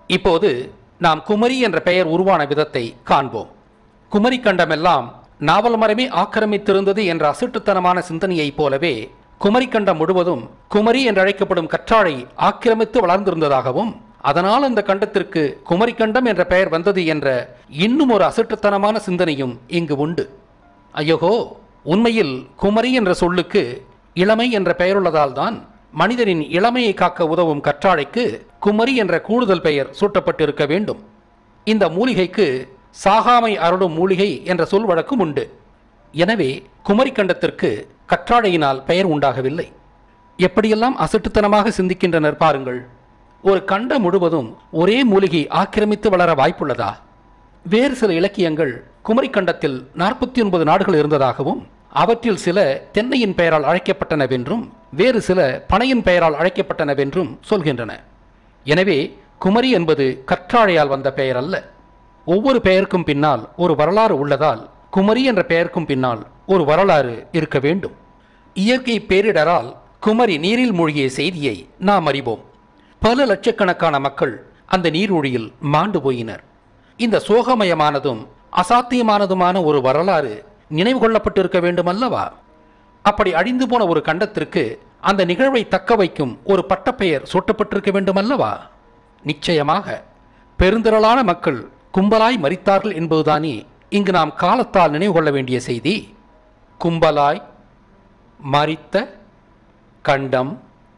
இப்போது நாம் குமரி என்ற பெயர் உருவான விதத்தை காண்போம் குமரி கண்டமெல்லாம் நாவல் மரமே ஆக்கிரமித்திருந்தது என்ற அசட்டுத்தனமான சிந்தனையைப் போலவே குமரிக்கண்டம் முழுவதும் குமரி என்றழைக்கப்படும் கற்றாழை ஆக்கிரமித்து வளர்ந்திருந்ததாகவும் அதனால் அந்த கண்டத்திற்கு குமரிக்கண்டம் என்ற பெயர் வந்தது என்ற இன்னும் ஒரு அசட்டுத்தனமான சிந்தனையும் இங்கு உண்டு ஐயோகோ உண்மையில் குமரி என்ற சொல்லுக்கு இளமை என்ற பெயருள்ளதால் தான் மனிதனின் இளமையை காக்க உதவும் கற்றாழைக்கு குமரி என்ற கூடுதல் பெயர் சூட்டப்பட்டிருக்க வேண்டும் இந்த மூலிகைக்கு சாகாமை அருளும் மூலிகை என்ற சொல் வழக்கும் உண்டு எனவே குமரிக்கண்டத்திற்கு கற்றாழையினால் பெயர் உண்டாகவில்லை எப்படியெல்லாம் அசட்டுத்தனமாக சிந்திக்கின்றனர் பாருங்கள் ஒரு கண்டம் முழுவதும் ஒரே மூலிகை ஆக்கிரமித்து வளர வாய்ப்புள்ளதா வேறு சில இலக்கியங்கள் குமரிக்கண்டத்தில் நாற்பத்தி ஒன்பது நாடுகள் இருந்ததாகவும் அவற்றில் சில தென்னையின் பெயரால் அழைக்கப்பட்டனவென்றும் வேறு சில பனையின் பெயரால் அழைக்கப்பட்டனவென்றும் சொல்கின்றன எனவே குமரி என்பது கற்றாழையால் வந்த பெயர் அல்ல ஒவ்வொரு பெயருக்கும் பின்னால் ஒரு வரலாறு உள்ளதால் குமரி என்ற பெயருக்கும் பின்னால் ஒரு வரலாறு இருக்க வேண்டும் இயற்கை பேரிடரால் குமரி நீரில் மூழ்கிய செய்தியை நாம் அறிவோம் பல லட்சக்கணக்கான மக்கள் அந்த நீரூழியில் மாண்டு போயினர் இந்த சோகமயமானதும் அசாத்தியமானதுமான ஒரு வரலாறு நினைவு கொள்ளப்பட்டிருக்க வேண்டும் அல்லவா அப்படி அழிந்து போன ஒரு கண்டத்திற்கு அந்த நிகழ்வை தக்க வைக்கும் ஒரு பட்டப்பெயர் சூட்டப்பட்டிருக்க வேண்டும் அல்லவா நிச்சயமாக பெருந்திரளான மக்கள் கும்பலாய் மரித்தார்கள் என்பதுதானே இங்கு நாம் காலத்தால் நினைவு கொள்ள வேண்டிய செய்தி கும்பலாய் மரித்த கண்டம்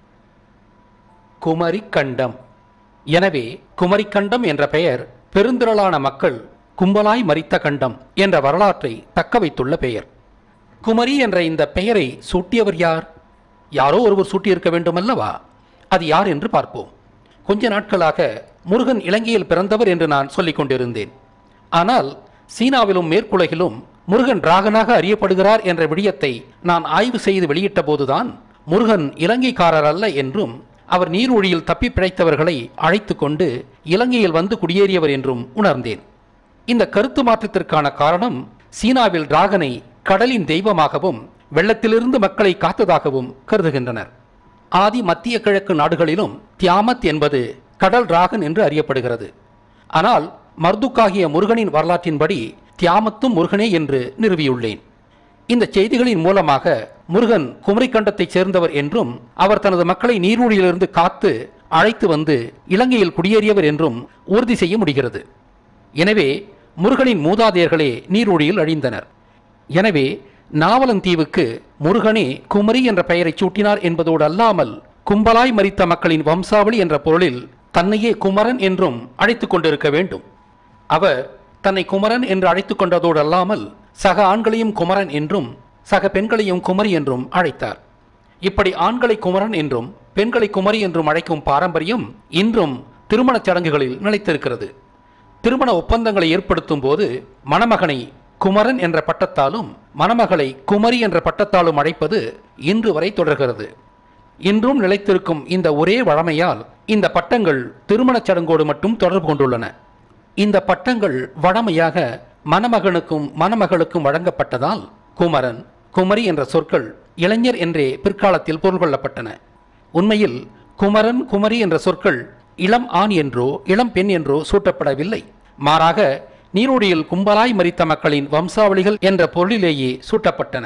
குமரி கண்டம் எனவே குமரிக்கண்டம் என்ற பெயர் பெருந்திரளான மக்கள் கும்பலாய் மரித்த கண்டம் என்ற வரலாற்றை தக்க வைத்துள்ள பெயர் குமரி என்ற இந்த பெயரை சூட்டியவர் யார் யாரோ ஒருவர் சூட்டியிருக்க வேண்டுமல்லவா அது யார் என்று பார்ப்போம் கொஞ்ச நாட்களாக முருகன் இலங்கையில் பிறந்தவர் என்று நான் சொல்லிக் கொண்டிருந்தேன் ஆனால் சீனாவிலும் மேற்குலகிலும் முருகன் ராகனாக அறியப்படுகிறார் என்ற விடயத்தை நான் ஆய்வு செய்து வெளியிட்ட போதுதான் முருகன் இலங்கைக்காரர் அல்ல என்றும் அவர் நீரூழியில் தப்பி பிழைத்தவர்களை அழைத்து கொண்டு இலங்கையில் வந்து குடியேறியவர் என்றும் உணர்ந்தேன் இந்த கருத்து மாற்றத்திற்கான காரணம் சீனாவில் டிராகனை கடலின் தெய்வமாகவும் வெள்ளத்திலிருந்து மக்களை காத்ததாகவும் கருதுகின்றனர் ஆதி மத்திய கிழக்கு நாடுகளிலும் தியாமத் என்பது கடல் டிராகன் என்று அறியப்படுகிறது ஆனால் மர்துக்காகிய முருகனின் வரலாற்றின்படி தியாமத்தும் முருகனே என்று நிறுவியுள்ளேன் இந்த செய்திகளின் மூலமாக முருகன் குமரிக்கண்டத்தைச் சேர்ந்தவர் என்றும் அவர் தனது மக்களை நீரூழியிலிருந்து காத்து அழைத்து வந்து இலங்கையில் குடியேறியவர் என்றும் உறுதி செய்ய முடிகிறது எனவே முருகனின் மூதாதையர்களே நீரூழியில் அழிந்தனர் எனவே நாவலந்தீவுக்கு முருகனே குமரி என்ற பெயரைச் சூட்டினார் என்பதோடு அல்லாமல் கும்பலாய் மரித்த மக்களின் வம்சாவளி என்ற பொருளில் தன்னையே குமரன் என்றும் அழைத்துக் கொண்டிருக்க வேண்டும் அவர் தன்னை குமரன் என்று அழைத்துக் கொண்டதோடு அல்லாமல் சக ஆண்களையும் குமரன் என்றும் சக பெண்களையும் குமரி என்றும் அழைத்தார் இப்படி ஆண்களை குமரன் என்றும் பெண்களை குமரி என்றும் அழைக்கும் பாரம்பரியம் இன்றும் திருமணச் சடங்குகளில் நிலைத்திருக்கிறது திருமண ஒப்பந்தங்களை ஏற்படுத்தும் போது மணமகனை குமரன் என்ற பட்டத்தாலும் மணமகளை குமரி என்ற பட்டத்தாலும் அழைப்பது இன்று வரை தொடர்கிறது இன்றும் நிலைத்திருக்கும் இந்த ஒரே வழமையால் இந்த பட்டங்கள் திருமணச் சடங்கோடு மட்டும் தொடர்பு கொண்டுள்ளன இந்த பட்டங்கள் வழமையாக மணமகனுக்கும் மணமகளுக்கும் வழங்கப்பட்டதால் குமரன் குமரி என்ற சொற்கள் இளைஞர் என்றே பிற்காலத்தில் பொருள் கொள்ளப்பட்டன உண்மையில் குமரன் குமரி என்ற சொற்கள் இளம் ஆண் என்றோ இளம் பெண் என்றோ சூட்டப்படவில்லை மாறாக நீரோடியில் கும்பலாய் மரித்த மக்களின் வம்சாவளிகள் என்ற பொருளிலேயே சூட்டப்பட்டன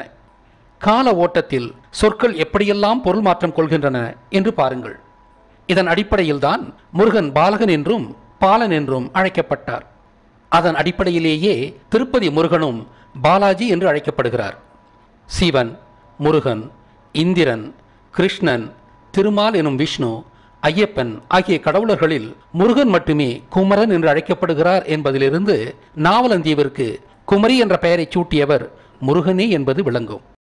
கால ஓட்டத்தில் சொற்கள் எப்படியெல்லாம் பொருள் மாற்றம் கொள்கின்றன என்று பாருங்கள் இதன் அடிப்படையில்தான் முருகன் பாலகன் என்றும் பாலன் என்றும் அழைக்கப்பட்டார் அதன் அடிப்படையிலேயே திருப்பதி முருகனும் பாலாஜி என்று அழைக்கப்படுகிறார் சிவன் முருகன் இந்திரன் கிருஷ்ணன் திருமால் எனும் விஷ்ணு ஐயப்பன் ஆகிய கடவுளர்களில் முருகன் மட்டுமே குமரன் என்று அழைக்கப்படுகிறார் என்பதிலிருந்து நாவலந்தீவிற்கு குமரி என்ற பெயரைச் சூட்டியவர் முருகனே என்பது விளங்கும்